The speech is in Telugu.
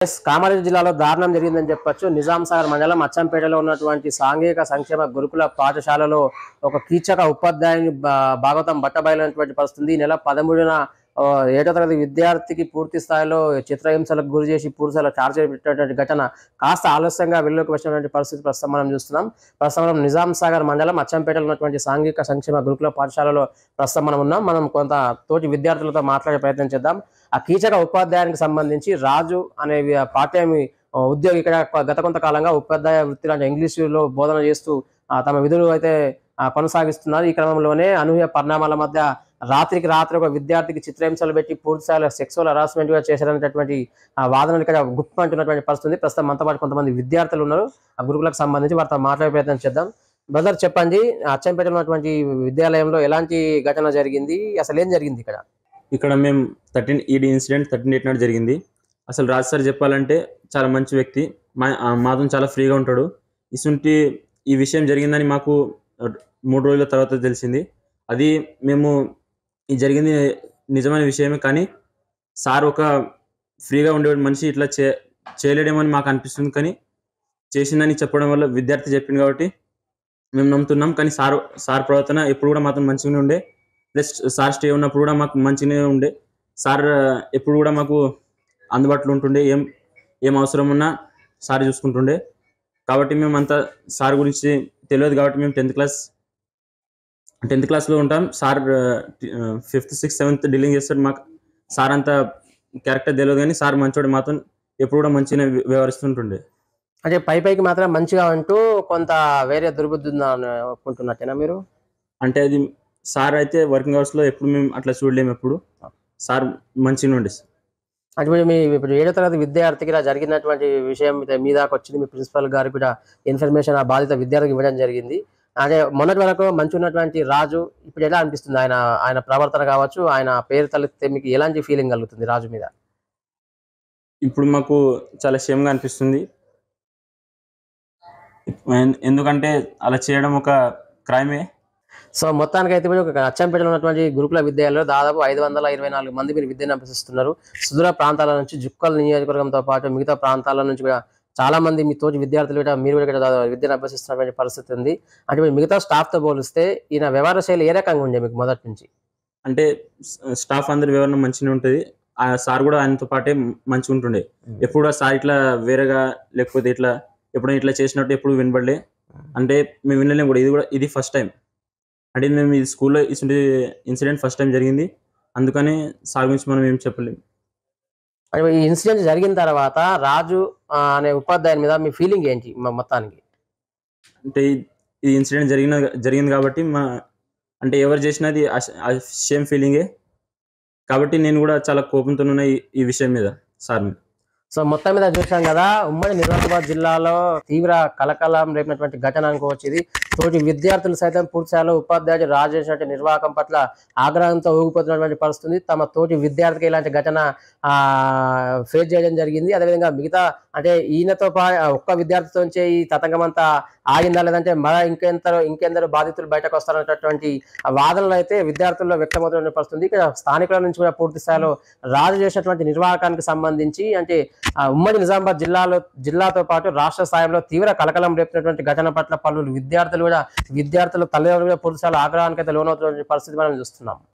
ఎస్, కామారెడ్డి జిల్లాలో దారుణం జరిగిందని చెప్పొచ్చు నిజాం సాగర్ మండలం అచ్చంపేటలో ఉన్నటువంటి సాంఘిక సంక్షేమ గురుకుల పాఠశాలలో ఒక కీచక ఉపాధ్యాయుని భా- భాగవతం బట్టబయలైనటువంటి పరిస్థితి ఈ నెల పదమూడున ఆ, ఏడో తరగతి విద్యార్థికి పూర్తి స్థాయిలో చిత్రహింసలకు గురి చేసి పూర్తి స్థాయిలో టార్చర్ పెట్టినటువంటి ఘటన కాస్త ఆలస్యంగా వెలుగులోకి వచ్చినటువంటి పరిస్థితి ప్రస్తుతం మనం చూస్తున్నాం ప్రస్తుతం మనం నిజాం సాగర్ మండలం అచ్చంపేటలో ఉన్నటువంటి సాంఘిక సంక్షేమ గురుకుల పాఠశాలలో ప్రస్తుతం మనం ఉన్నాం మనం కొంత తోటి విద్యార్థులతో మాట్లాడే ప్రయత్నం చేద్దాం ఆ కీచక ఉపాధ్యాయానికి సంబంధించి రాజు అనే వి- పార్ట్ టైం ఉద్యోగి ఇక్కడ గత కొంతకాలంగా ఉపాధ్యాయ వృత్తిలో అంటే ఇంగ్లీషులో బోధన చేస్తూ ఆ, తమ విధులు అయితే ఆ, కొనసాగిస్తున్నారు ఈ క్రమంలోనే అనూహ్య పరిణామాల మధ్య రాత్రికి రాత్రి ఒక విద్యార్థికి చిత్రహింసలు పెట్టి పూర్తి స్థాయిలో సెక్సువల్ హరాస్మెంట్ గా చేశారనేటటువంటి ఆ వాదనలు ఇక్కడ గుప్పంటున్నటువంటి పరిస్థితి ఉంది. ప్రస్తుతం మనతో పాటు కొంతమంది విద్యార్థులు ఉన్నారు ఆ గురుకులకు సంబంధించి వారితో మాట్లాడే ప్రయత్నం చేద్దాం బ్రదర్ చెప్పండి అచ్చంపేటలో ఉన్నటువంటి విద్యాలయంలో ఎలాంటి ఘటన జరిగింది అసలు ఏం జరిగింది ఇక్కడ ఇక్కడ మేము thirteen ED incident thirteen eight నాడు జరిగింది అసలు రాజ్ సార్ చెప్పాలంటే చాలా మంచి వ్యక్తి మా ఆ, మాతో చాలా ఫ్రీగా ఉంటాడు ఇసుంటి ఈ విషయం జరిగిందని మాకు ఆ, మూడు రోజుల తర్వాత తెలిసింది అది మేము ఇది జరిగింది నిజమైన విషయమే కానీ సార్ ఒక ఫ్రీగా ఉండే మనిషి ఇట్లా చే చేయలేడేమని మాకు అనిపిస్తుంది కానీ చేసిందని చెప్పడం వల్ల విద్యార్థి చెప్పింది కాబట్టి మేము నమ్ముతున్నాం కానీ సార్ సార్ ప్రవర్తన ఎప్పుడు కూడా మాతో మంచిగానే ఉండే ప్లస్ సార్ స్టే ఉన్నప్పుడు కూడా మాకు మంచిగానే ఉండే సార్ ఆ, ఎప్పుడు కూడా మాకు అందుబాటులో ఉంటుండే ఏం ఏం అవసరం ఉన్నా సార్ చూసుకుంటుండే కాబట్టి మేము అంతా సార్ గురించి తెలియదు కాబట్టి మేము టెన్త్ క్లాస్ టెన్త్ క్లాస్లో ఉంటాం sir fifth sixth seventh dealing చేస్తాడు మాకు సార్ అంత క్యారెక్టర్ తెలియదు కానీ సార్ మంచోడు మాత్రం ఎప్పుడు కూడా మంచిగానే వ్య- వ్యవహరిస్తుంటుండే అంటే పై పైకి మాత్రం మంచిగా అంటూ కొంత వేరే దుర్బుద్ధి ఉందని ఒప్పుకుంటున్నట్టేనా మీరు అంటే అది సార్ అయితే వర్కింగ్ అవర్స్లో ఎప్పుడు మేము అట్లా చూడలేము ఎప్పుడు సార్ మంచిగా ఉండే అంటే ఇప్పుడు మీ ఇప్పుడు ఏడో తరగతి విద్యార్థికి ఇలా జరిగినటువంటి విషయం మీద మీ దాకా వచ్చింది మీ ప్రిన్సిపల్ గారికి కూడా ఇన్ఫర్మేషన్ ఆ బాధిత విద్యార్థికి ఇవ్వడం జరిగింది అదే మొన్నటి వరకు మంచి ఉన్నటువంటి రాజు ఇప్పుడు ఎలా అనిపిస్తుంది ఆయన ఆయన ప్రవర్తన కావచ్చు ఆయన పేరు తలెత్తే మీకు ఎలాంటి ఫీలింగ్ కలుగుతుంది రాజు మీద ఇప్పుడు మాకు చాలా క్షేమంగా అనిపిస్తుంది ఎన్- ఎందుకంటే అలా చేయడం ఒక క్రైమే సో మొత్తానికి అయితే ఇప్పుడు అచ్చంపేటలో ఉన్నటువంటి గురుకుల విద్యాలయంలో దాదాపు ఐదు వందల ఇరవై నాలుగు మంది మీరు విద్యను అభ్యసిస్తున్నారు సుదూర ప్రాంతాల నుంచి జుక్కల్ నియోజకవర్గంతో పాటు మిగతా ప్రాంతాల నుంచి కూడా చాలా మంది మీ తోటి విద్యార్థులు కూడా మీరు కూడా ఇక్కడ దాదాపు విద్యను అభ్యసిస్తున్నటువంటి పరిస్థితి ఉంది అంటే మీరు మిగతా staff తో పోలిస్తే ఈయన వ్యవహార శైలి ఏ రకంగా ఉండే మీకు మొదటి నుంచి అంటే స్టాఫ్ అందరి వివరణ మంచిగా ఉంటుంది ఆ సార్ కూడా ఆయనతో పాటే మంచిగా ఉంటుండే ఎప్పుడు ఆ సార్ ఇట్లా వేరేగా లేకపోతే ఇట్లా ఎప్పుడైనా ఇట్లా చేసినట్టు ఎప్పుడు వినబడలే అంటే మేము వినలేము కూడా ఇది కూడా ఇది ఫస్ట్ టైం అంటే మేము ఈ స్కూల్లో ఇటువంటి ఇన్సిడెంట్ ఫస్ట్ టైం జరిగింది అందుకని సార్ గురించి మనం ఏం చెప్పలేము అంటే ఈ ఇన్సిడెంట్ జరిగిన తర్వాత రాజు ఆ, అనే ఉపాధ్యాయుని మీద మీ ఫీలింగ్ ఏంటి మ- మొత్తానికి అంటే ఈ- ఈ ఇన్సిడెంట్ జరిగిన జరిగింది కాబట్టి మా అంటే ఎవరు చేసినది సేమ్ ఫీలింగే కాబట్టి నేను కూడా చాలా కోపంతో ఉన్న ఈ- ఈ విషయం మీద సార్ మీద సో మొత్తం మీద చూసాం కదా ఉమ్మడి నిజామాబాద్ జిల్లాలో తీవ్ర కలకలం రేపినటువంటి ఘటన అనుకోవచ్చు ఇది తోటి విద్యార్థులు సైతం పూర్తి స్థాయిలో ఉపాధ్యాయుడు రాజు చేసినటువంటి నిర్వాహకం పట్ల ఆగ్రహంతో ఊగిపోతున్నటువంటి పరిస్థితి తమ తోటి విద్యార్థికి ఇలాంటి ఘటన ఆ ఫేస్ చేయడం జరిగింది అదేవిధంగా మిగతా అంటే ఈయనతో పా ఒక్క విద్యార్థితో నుంచే ఈ తతంగం అంతా ఆగిందా లేదంటే మర ఇంకెంతరో ఇంకెందరో బాధితులు బయటకు వస్తారనేటటువంటి ఆ వాదనలు అయితే విద్యార్థుల్లో వ్యక్తమవుతున్న పరిస్థితి ఇక్కడ స్థానికుల నుంచి కూడా పూర్తి స్థాయిలో రాజు చేసినటువంటి నిర్వాహకానికి సంబంధించి అంటే ఆ ఉమ్మడి నిజామాబాద్ జిల్లాలో జిల్లాతో పాటు రాష్ట్ర స్థాయిలో తీవ్ర కలకలం రేపినటువంటి ఘటన పట్ల పలువురు విద్యార్థులు కూడా విద్యార్థుల తల్లిదండ్రులు కూడా పూర్తి స్థాయిలో ఆగ్రహానికి అయితే లోనవుతున్న పరిస్థితి మనం చూస్తున్నాం